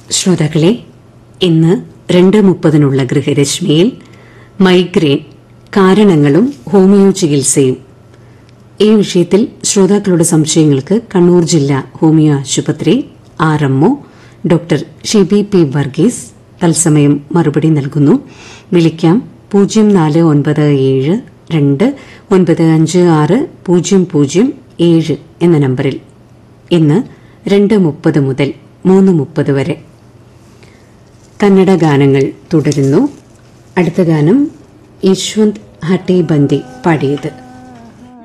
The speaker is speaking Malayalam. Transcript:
ശ്രോതാക്കളെ ഇന്ന് രണ്ട് മുപ്പതിനുള്ള ഗൃഹരശ്മിയിൽ മൈഗ്രെയിൻ കാരണങ്ങളും ഹോമിയോ ചികിത്സയും ഈ വിഷയത്തിൽ ശ്രോതാക്കളുടെ സംശയങ്ങൾക്ക് കണ്ണൂർ ജില്ലാ ഹോമിയോ ആശുപത്രി R MO doctor Shibi P Varghese തത്സമയം മറുപടി നൽകുന്നു വിളിക്കാം പൂജ്യം നാല് ഒൻപത് ഏഴ് രണ്ട് ഒൻപത് അഞ്ച് ആറ് പൂജ്യം പൂജ്യം ഏഴ് എന്ന നമ്പറിൽ ഇന്ന് രണ്ട് മുപ്പത് മുതൽ മൂന്ന് മുപ്പത് വരെ കന്നഡ ഗാനങ്ങൾ തുടരുന്നു അടുത്ത ഗാനം യശ്വന്ത് ഹട്ടി ബന്ദി പാടിയത്